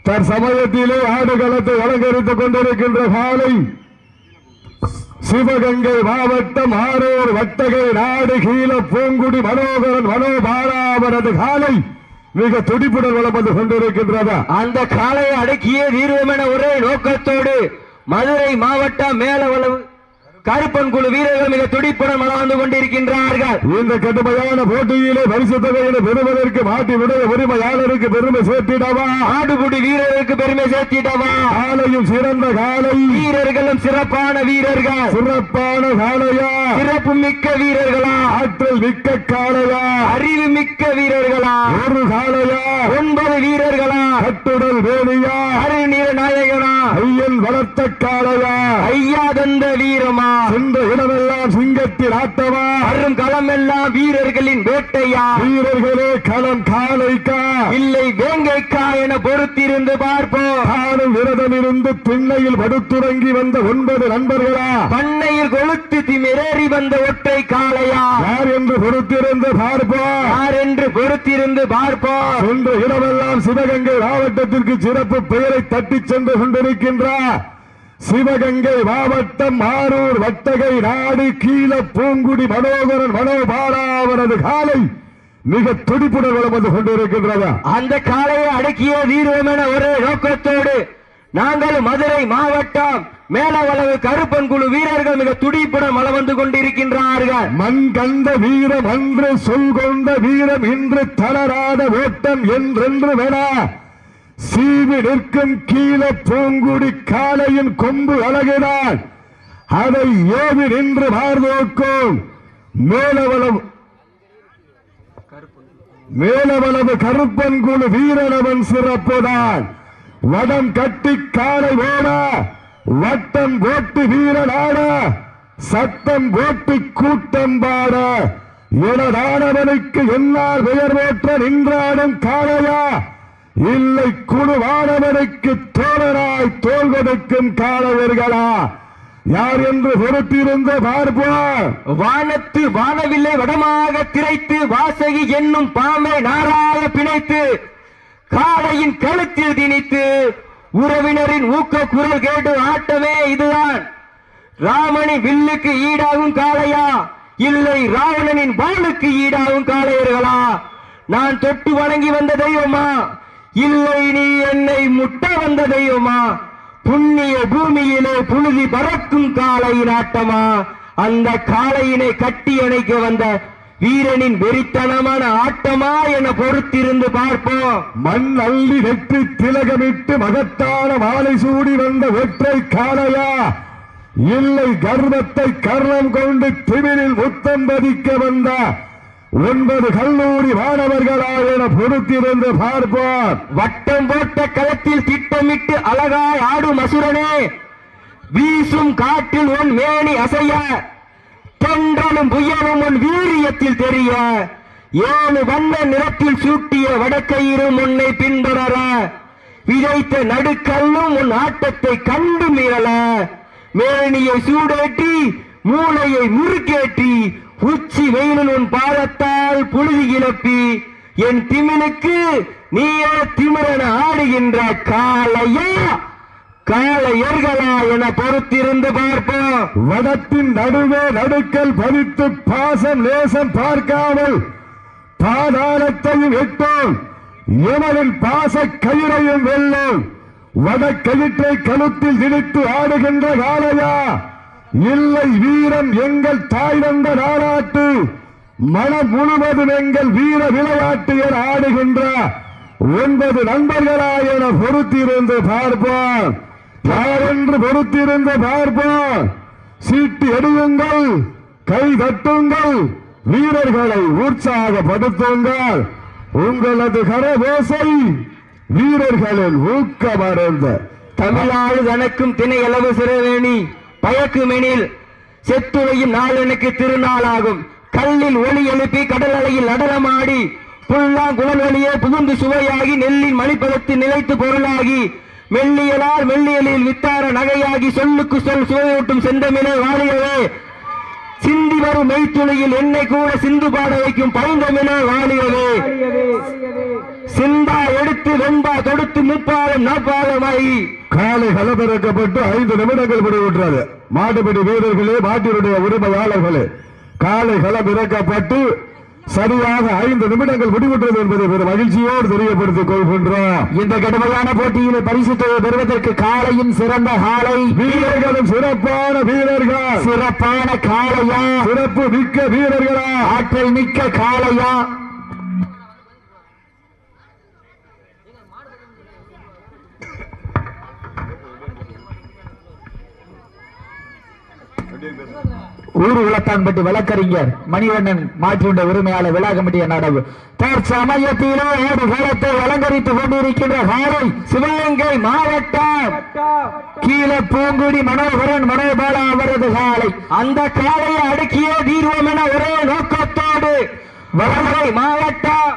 தற்சமயத்திலே ஆடுகளத்தை அலங்கரித்துக் கொண்டிருக்கின்ற காலை சிவகங்கை மாவட்டம் ஆரூர் வட்டகை நாடு கீழ பூங்குடி மனோகரன் மனோபாலாவரது காலை மிக துடிப்புடன் வளம் வந்து கொண்டிருக்கின்றதா அந்த காளையை அடக்கிய வீரம் என ஒரே நோக்கத்தோடு மதுரை மாவட்டம் மேலவளவு கருப்பன் குழு வீரர்கள் மிக துடிப்புடன் மலம் வந்து கொண்டிருக்கின்றார்கள் இந்த கடுமையான போட்டியிலே பரிசு தொகையினை பெறுவதற்கு மாட்டி விடைய உரிமையாளருக்கு பெருமை சேர்த்திடவா ஆடுபுடி வீரருக்கு பெருமை சேர்த்திடவா காலையும் சிறந்த காலை வீரர்களும் சிறப்பான வீரர்கள் சிறப்பான காளையா சிறப்பு மிக்க வீரர்களா ஆற்றல் மிக்க காளையா அறிவு மிக்க வீரர்களா ஒரு காளையா ஒன்பது வீரர்களா கட்டுடல் வேலியா அருநீர நாயகனா ஐயன் வளர்த்த காளையா ஐயா தந்த வீரமா சென்ற இடமெல்லாம் சிங்கத்தில் ஆட்டமா அரும் களம் எல்லாம் வீரர்களின் வேட்டையா வீரர்களே களம் காளைக்கா இல்லை வேங்கைக்கா என பொறுத்திருந்து பார்ப்போம் காணும் விரதம் இருந்து திண்ணையில் படுத்துறங்கி வந்த ஒன்பது நண்பர்களா பண்ணையில் கொளுத்து திமிரேறி வந்த ஒற்றை காளையா யார் என்று பொறுத்திருந்து பார்ப்போம் யார் என்று பொறுத்திருந்து பார்ப்போம் சென்ற இடமெல்லாம் சிவகங்கை மாவட்டத்திற்கு சிறப்பு பெயரை தட்டிச் சென்று கொண்டிருக்கின்றார் சிவகங்கை மாவட்டம் ஆரூர் வட்டகை நாடு கீழ பூங்குடி மனோகரன் மனோபாலா அவரது காலை மிக துடிப்புடன் வளம் வந்து கொண்டிருக்கின்றதா அந்த காளையை அடக்கிய வீரம் என ஒரே நோக்கத்தோடு நாங்கள் மதுரை மாவட்டம் மேலவளவு கருப்பன் குழு வீரர்கள் மிக துடிப்புடன் மலம் வந்து கொண்டிருக்கின்றார்கள் மண் கண்ட வீரம் அன்று சொல் கொண்ட வீரம் இன்று தளராத ஓட்டம் என்றென்று வேணா சீவி நிற்கும் கீழ பூங்குடி காளையின் கொம்பு அழகினான் அதை ஏவி நின்று மார்நோக்கும் மேலவளம் மேலவளவு கருப்பன் குழு வீரனவன் சிறப்புதான் வடம் கட்டி காலை ஓட வட்டம் போட்டு வீரனாட சத்தம் போட்டு கூட்டம் பாட எனதானவனுக்கு என்னால் பெயர் போற்ற நின்றாடும் காளையா இல்லை குழுவானவனுக்கு தோழராய் தோல் கொடுக்கும் காளையர்களா யார் என்று பொறுத்திருந்து பார்ப்போம் வானத்து வானவில்லை வடமாக திரைத்து வாசகி என்னும் பாம்பை நாராக பிணைத்து காளையின் கழுத்தில் திணித்து உறவினரின் ஊக்க குரல் கேட்டு ஆட்டமே இதுதான் ராமனின் வில்லுக்கு ஈடாகும் காளையா இல்லை ராவணனின் வாளுக்கு ஈடாகும் காளையர்களா நான் தொட்டு வணங்கி வந்த தெய்வமா இல்லை நீ என்னை முட்ட வந்த தெய்வமா புண்ணிய பூமியிலே புழுதி பறக்கும் காளையின் ஆட்டமா அந்த காளையினை கட்டி அணைக்க வந்த வீரனின் வெறித்தனமான ஆட்டமா என பொறுத்திருந்து பார்ப்போம் மண் அள்ளி வெற்றி திலகமிட்டு மகத்தான மாலை சூடி வந்த ஒற்றை காளையா இல்லை கர்வத்தை கர்ணம் கொண்டு திமிரில் முத்தம் பதிக்க வந்த ஒன்பது கல்லூரி மாணவர்களா என பொறுத்திருந்து பார்ப்போம் வட்டம் போட்ட களத்தில் திட்டமிட்டு அழகாய் ஆடும் அசுரனே வீசும் காற்றில் உன் மேனி அசைய தென்றலும் புயலும் உன் வீரியத்தில் தெரிய ஏழு வண்ண நிறத்தில் சூட்டிய வடக்கயிறும் உன்னை பின்தொடர விதைத்த நடுக்கல்லும் உன் ஆட்டத்தை கண்டு மீறல மேனியை சூடேற்றி மூளையை முறுக்கேற்றி உச்சி வெயிலில் உன் பாதத்தால் புழுதி கிளப்பி என் திமினுக்கு நீயே திமிரன ஆடுகின்ற காளையா காளையர்களா என பொறுத்திருந்து பார்ப்போம் வடத்தின் நடுவே நடுக்கல் பதித்து பாசம் நேசம் பார்க்காமல் பாதாளத்தையும் எட்டோம் எமனின் பாச கயிறையும் வெல்லோம் வடக்கயிற்றை கழுத்தில் திணித்து ஆடுகின்ற காளையா இல்லை வீரம் எங்கள் தாய் வந்த நாளாட்டு மனம் முழுவதும் எங்கள் வீர விளையாட்டு என ஆடுகின்ற ஒன்பது நண்பர்களா என பொறுத்திருந்து பார்ப்போம் யார் என்று பொறுத்திருந்து பார்ப்போம் சீட்டு எடுயுங்கள் கை தட்டுங்கள் வீரர்களை உற்சாகப்படுத்துங்கள் உங்களது கரபோசை வீரர்களின் ஊக்கமருந்த தமிழ்நாடு தனக்கும் திணை அளவு சிறவேணி பயக்குமெனில் செத்துளையும் நாள் எனக்கு திருநாளாகும் கல்லில் ஒளி எழுப்பி கடல் அலையில் நடனமாடி புல்லாங்குழல் வழியே புகுந்து சுவையாகி நெல்லின் மணிப்பதத்து நிலைத்து பொருளாகி மெல்லியலால் மெல்லியலில் வித்தார நகையாகி சொல்லுக்கு சொல் சுவையூட்டும் செந்தமிழை வாழியவே சிந்தி வரும் மெய்த்துளியில் என்னை கூட சிந்து பாட வைக்கும் பைந்தமிழ வாழியவே சிந்தா எடுத்து வெண்பா தொடுத்து முப்பாலம் நாப்பாலமாயி காலை களமிறக்கப்பட்டு ஐந்து நிமிடங்கள் முடிவுற்றது மாட்டுப்படி வீரர்களே மாட்டினுடைய உரிமையாளர்களே காலை களம் இறக்கப்பட்டு சரியாக ஐந்து நிமிடங்கள் முடிவுற்றது என்பதை பெரும் மகிழ்ச்சியோடு தெரியப்படுத்திக் கொள்கின்றோம் இந்த கடுமையான போட்டியிலே பரிசு தொகை பெறுவதற்கு காலையும் சிறந்த காலை வீரர்களும் சிறப்பான வீரர்கள் சிறப்பான காளையா சிறப்பு மிக்க வீரர்களா ஆற்றல் மிக்க காளையா ஊர் உலத்தான்பட்டி வழக்கறிஞர் மணிவண்ணன் மாற்றியுள்ள உரிமையாளர் விழா கமிட்டிய நடவு தற்சமயத்திலே ஆடு காலத்தை அலங்கரித்துக் கொண்டிருக்கின்ற காலை சிவகங்கை மாவட்டம் கீழே பூங்குடி மனோகரன் மனோபாலா அவரது காலை அந்த காலையை அடக்கியே தீர்வோம் என ஒரே நோக்கத்தோடு வடகரை மாவட்டம்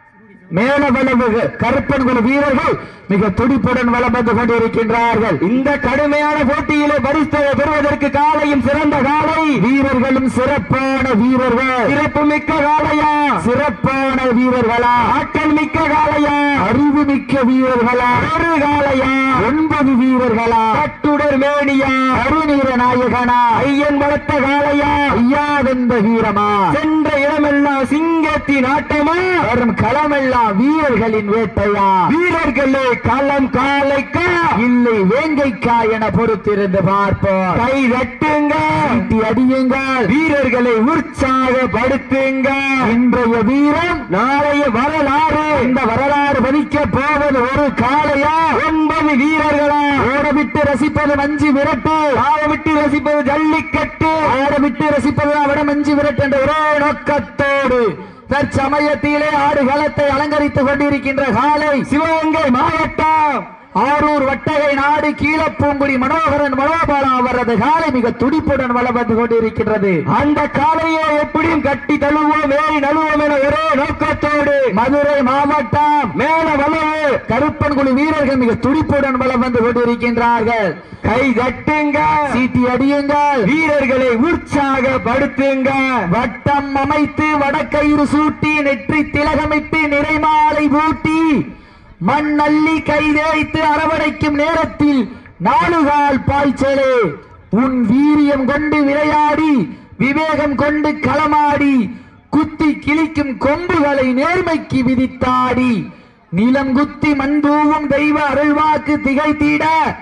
மேலவளவு கருப்பன்குழு வீரர்கள் மிக துடிப்புடன் வலம் வந்து கொண்டிருக்கின்றார்கள் இந்த கடுமையான போட்டியிலே பரிசுகளை பெறுவதற்கு காலையும் சிறந்த காலை வீரர்களும் சிறப்பான வீரர்கள் சிறப்பு மிக்க காளையா சிறப்பான வீரர்களா ஆற்றல் மிக்க காளையா அறிவு மிக்க வீரர்களா ஒரு காளையா ஒன்பது வீரர்களா கட்டுடர் மேனியா அருநீர நாயகனா ஐயன் வளர்த்த காளையா ஐயா வெந்த வீரமா சென்ற இடமெல்லாம் சிங்கத்தின் ஆட்டமா வரும் களமெல்லாம் வீரர்களின் வேட்டையா வீரர்களே களம் காலைக்கா இல்லை வேங்கைக்கா என பொறுத்திருந்து பார்ப்போம் கை தட்டுங்க தட்டி அடியுங்கள் வீரர்களை உற்சாகப்படுத்துங்க இன்றைய வீரம் நாளைய வரலாறு இந்த வரலாறு பதிக்க போவது ஒரு காளையா ஒன்பது வீரர்களா ஓடவிட்டு ரசிப்பது மஞ்சு விரட்டு ஆடவிட்டு ரசிப்பது ஜல்லிக்கட்டு ஆடவிட்டு ரசிப்பது அவட மஞ்சு விரட்டு என்ற ஒரே நோக்கத்தோடு தற்சமயத்திலே ஆடு களத்தை அலங்கரித்துக் கொண்டிருக்கின்ற காலை சிவகங்கை மாவட்டம் ஆரூர் வட்டகை நாடு கீழப்பூங்குடி மனோகரன் மனோபாலா அவரது காலை மிக துடிப்புடன் வலம் வந்து கொண்டிருக்கின்றது அந்த காலையை எப்படியும் கட்டி தழுவோம் மேரி நழுவோம் என ஒரே நோக்கத்தோடு மதுரை மாவட்டம் மேல வளவு கருப்பன்குழி வீரர்கள் மிக துடிப்புடன் வலம் வந்து கொண்டிருக்கின்றார்கள் கை தட்டுங்க சீட்டி அடியுங்கள் வீரர்களை உற்சாகப்படுத்துங்க வட்டம் அமைத்து வடக்கயிறு சூட்டி நெற்றி திலகமிட்டு நிறைமாலை பூட்டி மண்ணள்ளி கை தேய்த்து அரவணைக்கும் நேரத்தில் நாலுகால் பாய்ச்சலே உன் வீரியம் கொண்டு விளையாடி விவேகம் கொண்டு களமாடி குத்தி கிழிக்கும் கொம்புகளை நேர்மைக்கு விதித்தாடி நிலம் குத்தி மண்தூவும் தெய்வ அருள்வாக்கு திகைத்திட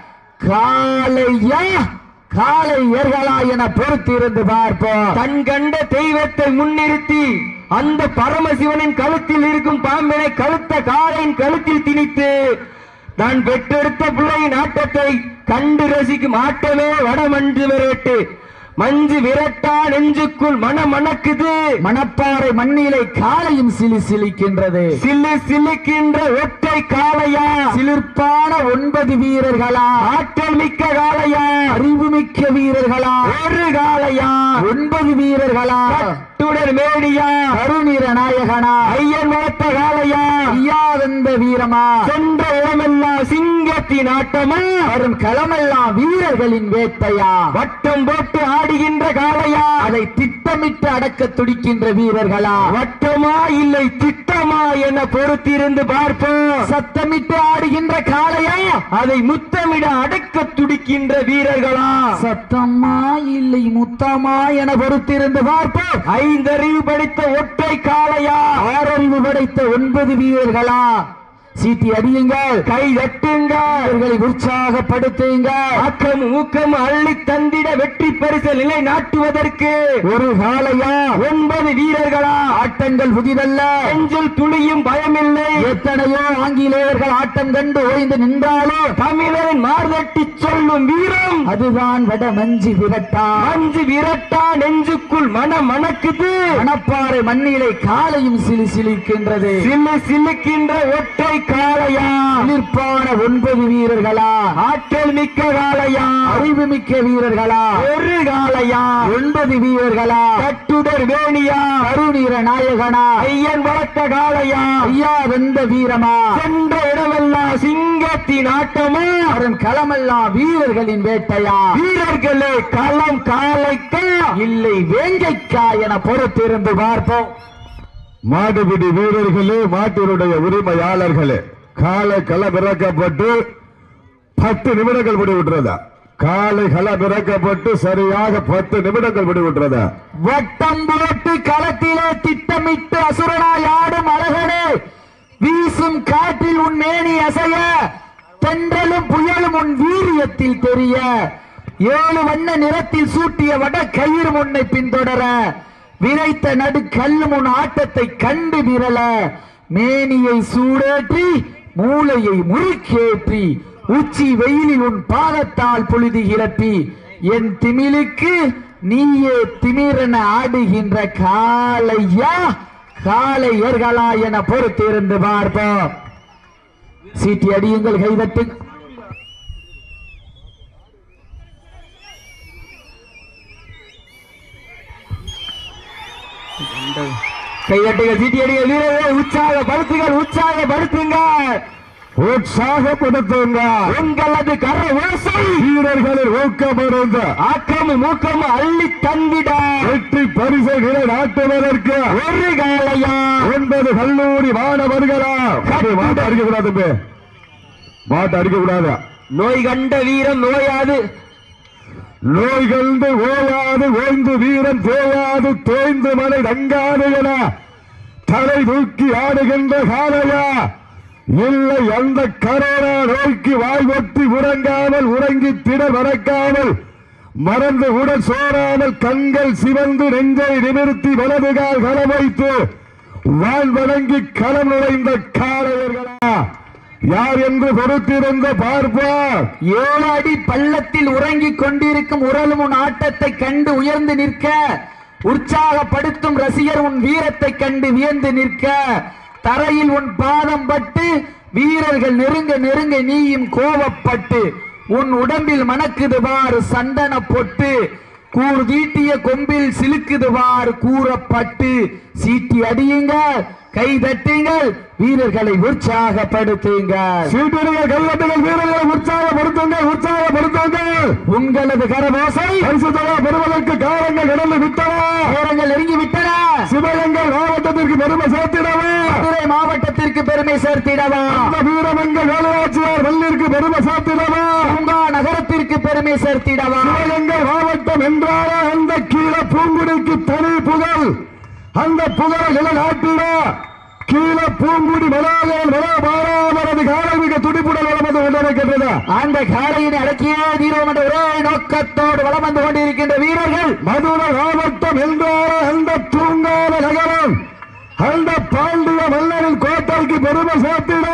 காலையா காலை ஏர்களா என பொறுத்திருந்து பார்ப்போம் தன் கண்ட தெய்வத்தை முன்னிறுத்தி அந்த பரமசிவனின் கழுத்தில் இருக்கும் பாம்பினை கழுத்த காலையின் கழுத்தில் திணித்து நான் பெற்றெடுத்த பிள்ளையின் ஆட்டத்தை கண்டு ரசிக்கும் ஆட்டமே வடமஞ்சு விரட்டு மஞ்சு விரட்டா நெஞ்சுக்குள் மன மணக்குது மணப்பாறை மண்ணிலை காலையும் சிலி சிலிக்கின்றது சிலு சிலுக்கின்ற ஒற்றை காளையா சிலிர்ப்பான ஒன்பது வீரர்களா ஆற்றல் மிக்க காளையா அறிவு மிக்க வீரர்களா ஒரு காளையா ஒன்பது வீரர்களா கட்டுடர் மேடியா கருநீர நாயகனா ஐயன் வளர்த்த காளையா ஐயா வந்த வீரமா சென்ற இடமெல்லாம் சிங்கத்தின் ஆட்டமா வரும் களமெல்லாம் வீரர்களின் வேட்டையா வட்டம் போட்டு ஆடுகின்ற காளையா அதை திட்டமிட்டு அடக்க துடிக்கின்ற வீரர்களா வட்டமா இல்லை திட்டமா என பொறுத்திருந்து பார்ப்போம் சத்தமிட்டு ஆடுகின்ற காளையா அதை முத்தமிட அடக்க துடிக்கின்ற வீரர்களா சத்தமா இல்லை முத்தமா என பொறுத்திருந்து பார்ப்போம் ஐந்தறிவு படைத்த ஒற்றை காளையா ஆறறிவு படைத்த ஒன்பது வீரர்களா சீட்டி அடியுங்கள் கை தட்டுங்கள் இவர்களை உற்சாகப்படுத்துங்கள் ஆக்கம் ஊக்கம் அள்ளி தந்திட வெற்றி பரிசு நிலை நாட்டுவதற்கு ஒரு காளையா ஒன்பது வீரர்களா ஆட்டங்கள் புதிதல்ல நெஞ்சில் துளியும் பயமில்லை எத்தனையோ ஆங்கிலேயர்கள் ஆட்டம் கண்டு ஓய்ந்து நின்றாலும் தமிழரின் மார்தட்டி சொல்லும் வீரம் அதுதான் வட மஞ்சு விரட்டா மஞ்சு விரட்டா நெஞ்சுக்குள் மனம் மணக்குது மணப்பாறை மண்ணிலை காலையும் சிலி சிலிக்கின்றது சிலு சிலுக்கின்ற ஒற்றை காளையா சிலிர்ப்பான ஒன்பது வீரர்களா ஆற்றல் மிக்க காளையா அறிவு மிக்க வீரர்களா ஒரு காளையா ஒன்பது வீரர்களா கட்டுடர் வேணியா கருநீர நாயகனா ஐயன் வளர்த்த காளையா ஐயா வெந்த வீரமா சென்ற இடமெல்லாம் சிங்க களத்தின் ஆட்டமா வரும் களமெல்லாம் வீரர்களின் வேட்டையா வீரர்களே களம் காலைக்கா இல்லை வேங்கைக்கா என பொறுத்திருந்து பார்ப்போம் மாடுபிடி வீரர்களே மாட்டினுடைய உரிமையாளர்களே காலை களம் இறக்கப்பட்டு பத்து நிமிடங்கள் முடிவுற்றதா காலை களம் இறக்கப்பட்டு சரியாக பத்து நிமிடங்கள் முடிவுற்றதா வட்டம் போட்டு களத்திலே திட்டமிட்டு அசுரனாய் ஆடும் அழகனே வீசும் காற்றில் உன் மேனி அசைய தென்றலும் புயலும் உன் வீரியத்தில் தெரிய ஏழு வண்ண நிறத்தில் சூட்டிய வட கயிறு முன்னை பின்தொடர விரைத்த நடு கல்லும் உன் ஆட்டத்தை கண்டு விரல மேனியை சூடேற்றி மூளையை முறுக்கேற்றி உச்சி வெயிலில் உன் பாதத்தால் புழுதி இறப்பி என் திமிலுக்கு நீயே திமிரென ஆடுகின்ற காளையா காளையர்களா என பொறுத்திருந்து பார்ப்போம் சீட்டி அடியுங்கள் கைதட்டு கைதட்டுகள் சீட்டி அடிகள் வீரர்களை உற்சாகப்படுத்துங்கள் உற்சாகப்படுத்துங்கள் உற்சாகப்படுத்துங்க உங்களது கர ஓசை வீரர்களின் ஊக்கமருந்த ஆக்கமும் மூக்கமும் அள்ளி தந்திட வெற்றி பரிசை நிலைநாட்டுவதற்கு ஒரு காலையா ஒன்பது கல்லூரி மாணவர்களா டேய், மாட்டை அடிக்க கூடாது தம்பி. மாட்டை அடிக்க கூடாது நோய் கண்ட வீரம் நோயாது நோய் கண்டு ஓயாது ஓய்ந்து வீரன் தேயாது தேய்ந்து மலை தங்காது என தலை தூக்கி ஆடுகின்ற காலையா இல்லை அந்த கரோனா நோய்க்கு வாய் ஒட்டி உறங்காமல் உறங்கி திட மறக்காமல் மறந்து உடல் சோறாமல் கண்கள் சிவந்து நெஞ்சை நிமிர்த்தி வலதுகால் களம் வைத்து வாழ் வணங்கி களம் நுழைந்த காளையர்களா யார் என்று பொறுத்திருந்த பார்ப்போம் ஏழு அடி பள்ளத்தில் உறங்கிக் கொண்டிருக்கும் உரலும் உன் ஆட்டத்தை கண்டு உயர்ந்து நிற்க உற்சாகப்படுத்தும் ரசிகர் உன் வீரத்தை கண்டு வியந்து நிற்க தரையில் உன் பாதம் பட்டு வீரர்கள் நெருங்க நெருங்க நீயும் கோபப்பட்டு உன் உடம்பில் மணக்குது பாரு சந்தன பொட்டு கூர் தீட்டிய கொம்பில் சிலுக்குது பாரு கூறப்பட்டு சீட்டி அடியுங்கள் கை தட்டுங்கள் வீரர்களை உற்சாகப்படுத்துங்கள் சீட்டுடைய கையட்டுகள் வீரர்களை உற்சாகப்படுத்துங்கள் உற்சாகப்படுத்துங்கள் உங்களது கரபோசை பரிசு தொகை பெறுவதற்கு காலங்கள் கடந்து விட்டன நேரங்கள் நெருங்கி விட்டன சிவகங்கை மாவட்டத்திற்கு பெருமை சேர்த்திடவே மதுரை மாவட்டத்திற்கு பெருமை சேர்த்திடவா அந்த வீரமங்க வேலையாட்சியார் வள்ளிற்கு பெருமை சேர்த்திடவே பூங்கா நகரத்திற்கு பெருமை சேர்த்திடவா சிவகங்கை மாவட்டம் என்றாலே அந்த கீழ பூங்குடிக்கு தனி புகழ் அந்த புகழை நிலைநாட்டிட கீழ பூங்குடி மலாகரன் மலாபாராமரது காலமிக துடிப்புடன் வளர்ந்து கொண்டிருக்கின்றன அந்த காலையினை அடக்கியே தீர்வோம் என்ற ஒரே நோக்கத்தோடு வலம் வந்து கொண்டிருக்கின்ற வீரர்கள் மதுரை மாவட்டம் என்றாலே அந்த தூங்காத நகரம் அந்த பாண்டிய மன்னரின் கோட்டைக்கு பெருமை சேர்த்திட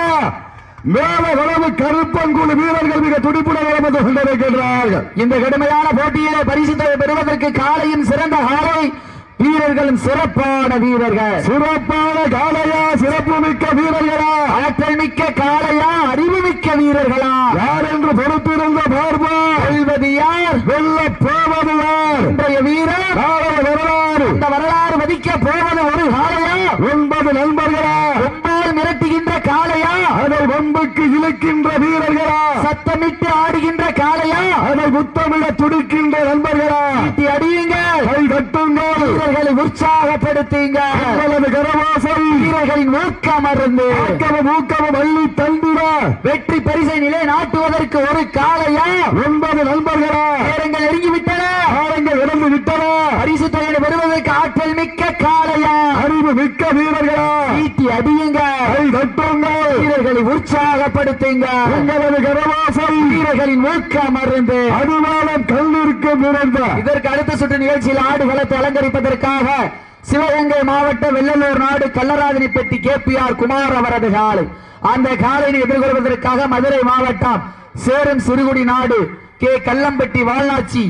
மேல வளவு கருப்பங்குழு வீரர்கள் மிக துடிப்புடன் வளர்ந்து கொண்டிருக்கின்றார்கள் இந்த கடுமையான போட்டியிலே பரிசு தொகை பெறுவதற்கு காலையின் சிறந்த காலை வீரர்களும் சிறப்பான வீரர்கள் சிறப்பான காலையா சிறப்பு மிக்க வீரர்களா ஆற்றல் மிக்க காளையா அறிவு மிக்க வீரர்களா யார் என்று பொறுத்திருந்த பார்ப்போம் வெல்வது யார் வெல்ல போவது யார் இன்றைய வீரர் காலை வரலாறு இந்த வரலாறு மதிக்க போவது ஒரு காளையா ஒன்பது நண்பர்களா ரொம்பவும் மிரட்டுகின்ற காளையா அதை வம்புக்கு இழுக்கின்ற வீரர்களா சத்தமிட்டு ஆடுகின்ற காளையா அதை முத்தமிட துடிக்கின்ற நண்பர்களா ஈட்டி அடியுங்கள் கை கட்டுங்கள் வீரர்களை உற்சாகப்படுத்துங்க உங்களது கரவாசல் வீரர்களின் ஊக்கம் அருந்து ஆக்கமும் ஊக்கமும் அள்ளி தந்திட வெற்றி பரிசை நிலை நாட்டுவதற்கு ஒரு காளையா ஒன்பது நண்பர்களா நேரங்கள் நெருங்கிவிட்டன காலங்கள் இழந்து விட்டன பரிசு தொகையை பெறுவதற்கு ஆற்றல் மிக்க காளையா அறிவு மிக்க வீரர்களா ஈட்டி அடியுங்க கை தட்டுங்கள் வீரர்களை உற்சாகப்படுத்துங்க உங்களது கரவாசல் வீரர்களின் ஊக்கம் அருந்து அடிவாளம் கல்லிற்கு நிறைந்த இதற்கு அடுத்த சுற்று நிகழ்ச்சியில் ஆடுகளத்தை அலங்கரிப்பதற்காக சிவகங்கை மாவட்டம் வெள்ளலூர் நாடு Kallarathanipatti K P R Kumar அவரது காலை அந்த காலையை எதிர்கொள்வதற்காக மதுரை மாவட்டம் சேரும் சிறுகுடி நாடு கே கல்லம்பட்டி வாழ்நாச்சி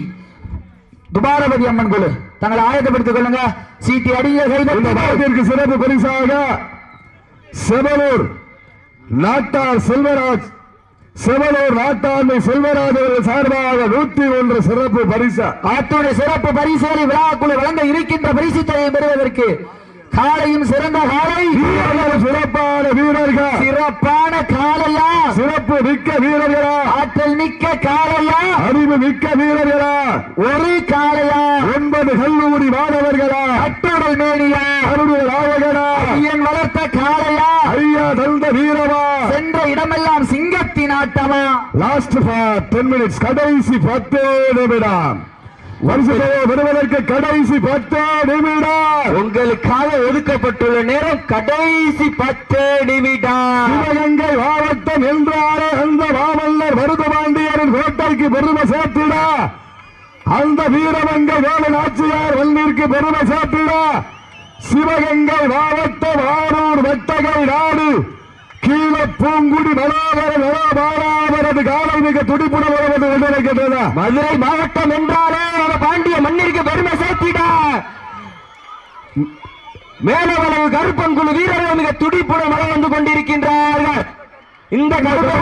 துபாரபதி அம்மன் குழு தங்களை ஆயத்தப்படுத்திக் கொள்ளுங்க சீட்டி அடிய இந்த கைது மாவட்டத்திற்கு சிறப்பு பரிசாக செவலூர் நாட்டார் செல்வராஜ் செவலூர் நாட்டாண்மை செல்வராஜ் அவர்கள் சார்பாக நூற்றி ஒன்று சிறப்பு பரிசா அத்துடைய சிறப்பு பரிசுகளை விழாக்குழு வழங்க இருக்கின்ற பரிசு தொகையை பெறுவதற்கு காலையும் சிறந்த காலை வீரர்கள் சிறப்பான வீரர்கள் சிறப்பான காலையா சிறப்பு மிக்க வீரர்களா ஆற்றல் மிக்க காலையா அறிவு மிக்க வீரர்களா ஒரு காலையா ஒன்பது கல்லூரி மாணவர்களா அட்டுடல் மேனியா அருடைய நாயகனா ஐயன் வளர்த்த காலையா ஐயா தந்த வீரமா சென்ற இடமெல்லாம் சிங்கத்தின் ஆட்டமா லாஸ்ட் டென் மினிட்ஸ் கடைசி பத்து நிமிடம் பரிசுத்தோ பெறுவதற்கு கடைசி பத்து நிமிடம் உங்களுக்காக ஒதுக்கப்பட்டுள்ள நேரம் கடைசி பத்து நிமிடம் சிவகங்கை மாவட்டம் என்றாலே அந்த மாமல்லர் மருதுபாண்டியரின் கோட்டைக்கு பெருமை சேர்த்திட அந்த வீரமங்கை வேலு நாச்சியார் வல்லிற்கு பெருமை சேர்த்திட சிவகங்கை மாவட்டம் ஆரூர் வட்டகை நாடு கீழ பூங்குடி மனோகர மனோபாலாவரது காலை மிக துடிப்புடன் வருவது கொண்டிருக்கின்றன மதுரை மாவட்டம் என்றாலே அந்த பாண்டிய மண்ணிற்கு பெருமை சேர்த்திட மேலவளவு கருப்பன் குழு வீரர்கள் மிக துடிப்புடன் மழை வந்து கொண்டிருக்கின்றார்கள் இந்த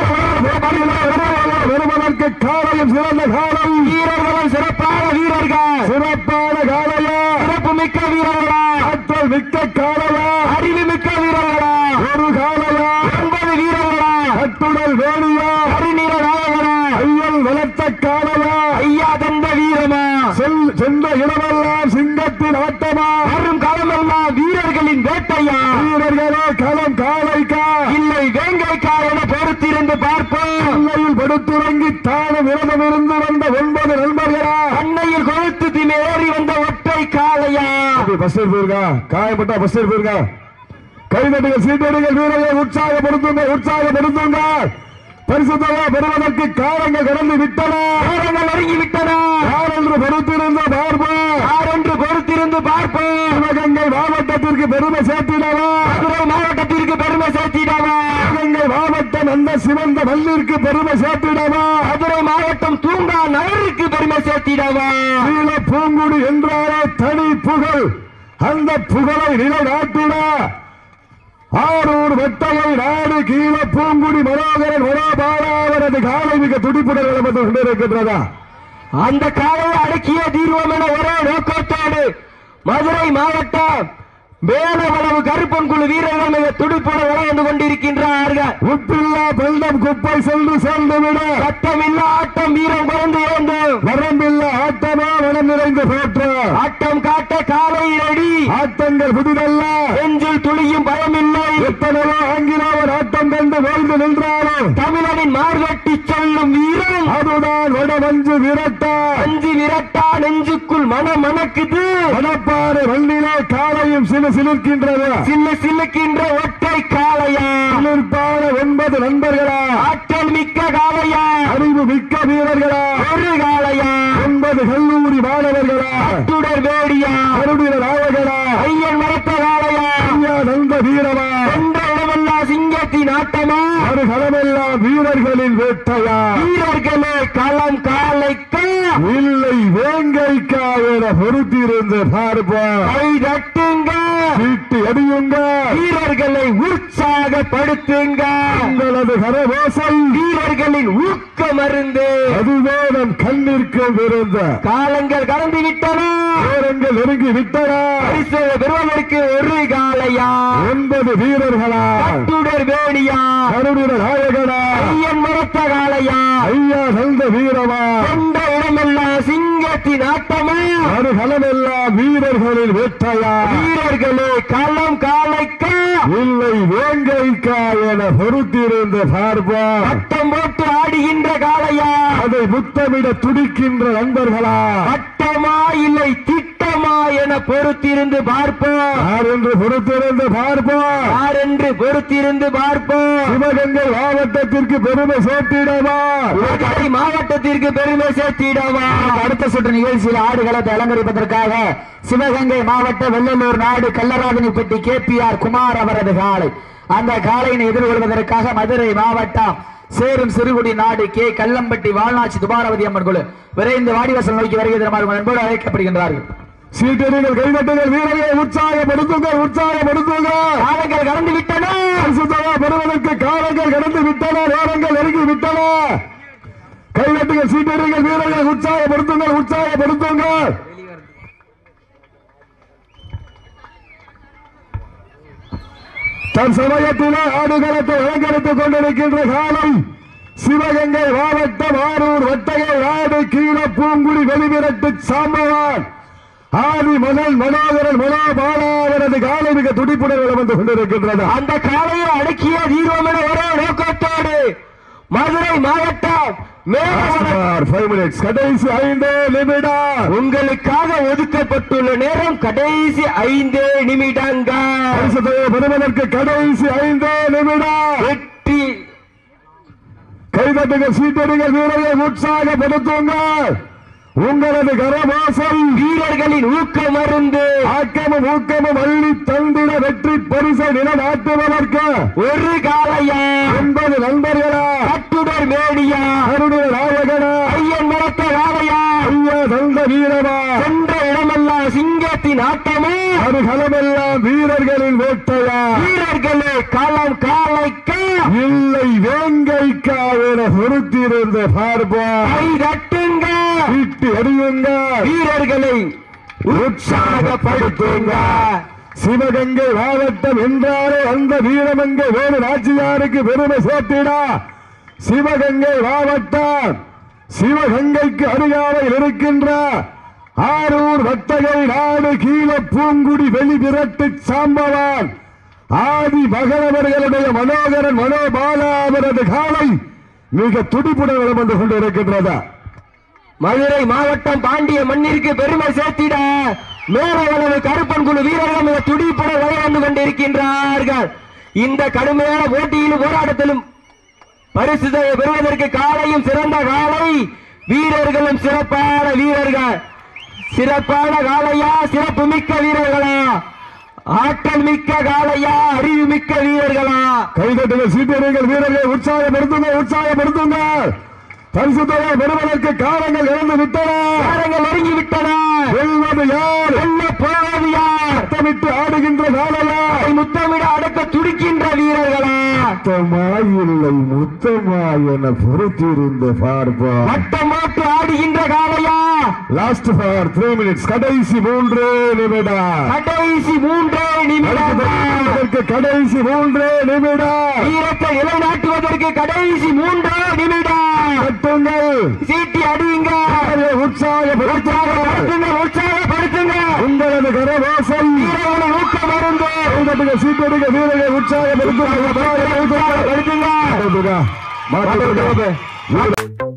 வருவதற்கு காலையும் சிறந்த காலம் வீரர்களும் சிறப்பான வீரர்கள் சிறப்பான காலையா சிறப்பு மிக்க வீரர்களா ஆற்றல் மிக்க காலையா அறிவு மிக்க வீரர்களா ஒரு காலையா ஒன்பது வீரர்களா கட்டுடல் வேணியா கருநீர நாயகனா ஐயல் வளர்த்த காலையா ஐயா தந்த வீரமா செல் சென்ற இடமெல்லாம் சிங்கத்தின் ஆட்டமா வரும் காலமெல்லாம் வீரர்களின் வேட்டையா வீரர்களே களம் காலைக்கா இல்லை வேங்கைக்கா என பொறுத்திருந்து பார்ப்போம் எல்லையில் படுத்துறங்கி தானும் விரதம் இருந்து வந்த ஒன்பது நண்பர்களா அன்னையில் கொழுத்து திமேறி வந்த ஒற்றை காளையா பஸ் போயிருக்கா காயப்பட்டா பஸ் போயிருக்கா கைதட்டுகள் சீட்டடிகள் வீரர்கள் உற்சாகப்படுத்துங்க உற்சாகப்படுத்துங்க பரிசுத்தமா பெறுவதற்கு காலங்கள் கடந்து விட்டன நேரங்கள் நெருங்கி விட்டன யார் என்று பொறுத்திருந்த பார்ப்போம் யார் என்று பொறுத்திருந்து பார்ப்போம் சிவகங்கை மாவட்டத்திற்கு பெருமை சேர்த்திடவா மதுரை மாவட்டத்திற்கு பெருமை சேர்த்திடவா சிவகங்கை மாவட்டம் அந்த சிவந்த மல்லிற்கு பெருமை சேர்த்திடவா மதுரை மாவட்டம் தூங்கா நகருக்கு பெருமை சேர்த்திடவா நீல பூங்குடி என்றாலே தனி புகழ் அந்த புகழை நிலைநாட்டிட ஆரூர் வெட்டகை நாடு கீழ பூங்குடி மனோகரன் மனோபாலாவரது காலை மிக துடிப்புடன் விளம்பரத்து கொண்டிருக்கின்றதா அந்த காலையை அடக்கிய தீர்வோம் என ஒரே நோக்கத்தோடு மதுரை மாவட்டம் மேலவளவு கருப்பன் குழு வீரர்கள் மிக துடிப்புடன் விளையாண்டு கொண்டிருக்கின்றார்கள் உப்பில்லா வெள்ளம் குப்பை சென்று சேர்ந்து விட சட்டமில்லா ஆட்டம் வீரம் குறைந்து ஏந்து வரம்பில்லா ஆட்டமா மனம் நிறைந்து போற்ற ஆட்டம் காட்ட காலை அடி ஆட்டங்கள் புதிதல்ல நெஞ்சில் துளியும் பயமில்லை எத்தனையோ ஆங்கிலவர் ஆட்டம் கண்டு ஓய்ந்து நின்றாலும் தமிழனின் மார்கட்டி சொல்லும் வீரன் அதுதான் வடமஞ்சு விரட்டா அஞ்சு விரட்டா நெஞ்சுக்குள் மன மணக்குது மணப்பாறை வண்டியிலே காலையும் சிலு சிலிர்க்கின்றது சில்லு சில்லுக்கின்ற ஒற்றை காளையா சிலிர்ப்பான ஒன்பது நண்பர்களா ஆற்றல் மிக்க காளையா அறிவு மிக்க வீரர்களா ஒரு காளையா ஒன்பது கல்லூரி மாணவர்களா துடர் வேடியா கருடிய நாயகனா ஐயன் மரத்த காளையா ஐயா நந்த வீரமா என்ற இடமெல்லாம் சிங்கத்தின் ஆட்டமா ஒரு களமெல்லாம் வீரர்களின் வேட்டையா வீரர்களே களம் காலைக்கா இல்லை வேங்கைக்கா என பொறுத்திருந்து பார்ப்போம் கை தட்டுங்க வீட்டு அடியுங்க வீரர்களை உற்சாகப்படுத்துங்க உங்களது கரவோசை வீரர்களின் ஊக்க மருந்து அதுவே நம் கண்ணிற்கு விருந்த காலங்கள் கடந்து விட்டன நேரங்கள் நெருங்கி விட்டன பரிசு பெறுவதற்கு ஒரு காளையா ஒன்பது வீரர்களா துடர் வேடியா கருடிய நாயகனா ஐயன் மரத்த காளையா ஐயா நந்த வீரமா எந்த இடமெல்லாம் சிங்கத்தின் ஆட்டமா ஒரு களமெல்லாம் வீரர்களின் வேட்டையா வீரர்களே களம் காலைக்கா இல்லை வேங்கைக்கா என பொறுத்திருந்து பார்ப்போம் பட்டம் போட்டு ஆடுகின்ற காளையா அதை முத்தமிட துடிக்கின்ற நண்பர்களா பட்டமா இல்லை திட்டமா என பொறுத்திருந்து பார்ப்போம் யார் என்று பொறுத்திருந்து பார்ப்போம் யார் என்று பொறுத்திருந்து பார்ப்போம் சிவகங்கை மாவட்டத்திற்கு பெருமை சேர்த்திடவா மதுரை மாவட்டத்திற்கு பெருமை சேர்த்திடவா அடுத்த சுற்று நிகழ்ச்சியில் ஆடுகளத்தை அலங்கரிப்பதற்காக சிவகங்கை மாவட்ட வெள்ளலூர் நாடு Kallarathanipatti K P R Kumar அவரது காலை அந்த காலையினை எதிர்கொள்வதற்காக மதுரை மாவட்டம் சேரும் சிறுகுடி நாடு கே கல்லம்பட்டி வாழ்நாச்சி துபாரவதி அம்மன் குழு விரைந்து வாடிவாசல் நோக்கி வருகை தருமாறு அன்போடு அழைக்கப்படுகின்றார்கள் சீட்டடிகள் கைதட்டுகள் வீரர்களை உற்சாகப்படுத்துங்கள் உற்சாகப்படுத்துங்கள் காலங்கள் கடந்து விட்டன பரிசுத்தமா பெறுவதற்கு காலங்கள் கடந்து விட்டன நேரங்கள் நெருங்கி விட்டன கைதட்டுகள் சீட்டடிகள் வீரர்களை உற்சாகப்படுத்துங்கள் உற்சாகப்படுத்துங்கள் தற்சமயத்திலே ஆடுகளத்தை அலங்கரித்துக் கொண்டிருக்கின்ற காலை சிவகங்கை மாவட்டம் ஆரூர் வட்டகை நாடு கீழ பூங்குடி வெளிவிரட்டு சாம்பவான் ஆதி மகன் மனோகரன் மனோபாலாவரது காலை மிக துடிப்புடன் வலம் வந்து கொண்டிருக்கின்றது அந்த காலையை அடக்கிய தீர்வம் என ஒரே நோக்கத்தோடு மதுரை மாவட்டம் மேலவனம் ஃபைவ் மினிட்ஸ் கடைசி ஐந்து நிமிடம் உங்களுக்காக ஒதுக்கப்பட்டுள்ள நேரம் கடைசி ஐந்து நிமிடங்கள் பரிசு தொகையை பெறுவதற்கு கடைசி ஐந்து நிமிடம் வெற்றி கைதட்டுகள் சீட்டடிகள் வீரர்களை உற்சாகப்படுத்துங்கள் உங்களது கரவாசல் வீரர்களின் ஊக்கம் மருந்து ஆக்கமும் ஊக்கமும் அள்ளி தந்திட வெற்றி பரிசை நிலநாட்டுவதற்கு ஒரு காலையா ஒன்பது நண்பர்களா கட்டுடர் மேடியா கருடைய நாயகனா ஐயன் மரத்த காலையா ஐயா தந்த வீரமா சென்ற இடமெல்லாம் சிங்கத்தின் ஆட்டமே அது களமெல்லாம் வீரர்களின் வேட்டையா வீரர்களே காலம் காலைக்கு இல்லை வேங்கைக்கா என பொறுத்திருந்து பார்ப்போம் கை தட்டுங்க வீட்டு அடியுங்க வீரர்களை உற்சாகப்படுத்துங்க சிவகங்கை மாவட்டம் என்றாலே அந்த வீரமங்கை வேறு நாச்சியாருக்கு பெருமை சேர்த்திடா சிவகங்கை மாவட்டம் சிவகங்கைக்கு அருகாமையில் இருக்கின்ற ஆரூர் வட்டகை நாடு கீழ பூங்குடி வெளிவிரட்டு சாம்பவான் ஆதி மகனவர்களுடைய மனோகரன் மனோபாலா அவரது காலை மிக துடிப்புடன் வலம் வந்து கொண்டிருக்கின்றதா மதுரை மாவட்டம் பாண்டிய மண்ணிற்கு பெருமை சேர்த்திட மேலவளவு கருப்பன் குழு வீரர்கள் மிக துடிப்புடன் வரை வந்து கொண்டிருக்கின்றார்கள் இந்த கடுமையான போட்டியிலும் போராட்டத்திலும் பரிசுதையை பெறுவதற்கு காலையும் சிறந்த காலை வீரர்களும் சிறப்பான வீரர்கள் சிறப்பான காலையா சிறப்பு மிக்க வீரர்களா ஆற்றல் மிக்க காலையா அறிவு மிக்க வீரர்களா கைதட்டுகள் சீட்டியர்கள் வீரர்களை உற்சாகப்படுத்துங்க உற்சாகப்படுத்துங்க பரிசு தொகை பெறுவதற்கு காலங்கள் இறந்து விட்டன காரங்கள் நெருங்கி விட்டன வெல்வது யார் என்ன போவது யார் சத்தமிட்டு ஆடுகின்ற காலையா அதை முத்தமிட அடக்க துடிக்கின்ற வீரர்களா முத்தமா இல்லை முத்தமா என பொறுத்திருந்து பார்ப்போம் வட்டம் போட்டு ஆடுகின்ற காலையா லாஸ்ட் ஃபார் த்ரீ மினிட்ஸ் கடைசி மூன்று நிமிடம் கடைசி மூன்றே நிமிடங்கள் அதற்கு கடைசி மூன்று நிமிடம் வீரத்தை நிலைநாட்டுவதற்கு கடைசி மூன்றே நிமிடம் கட்டுங்கள் சீட்டி அடியுங்க உற்சாகப்படுத்துங்கள் உற்சாகப்படுத்துங்க உற்சாகப்படுத்துங்க உங்களது கரவாசல் வீரர்களை ஊக்கம் மருந்து கைதட்டுகள் சீட்டடிக்க வீரர்களை உற்சாகப்படுத்துங்கள் உற்சாகப்படுத்துங்க மாற்றுங்க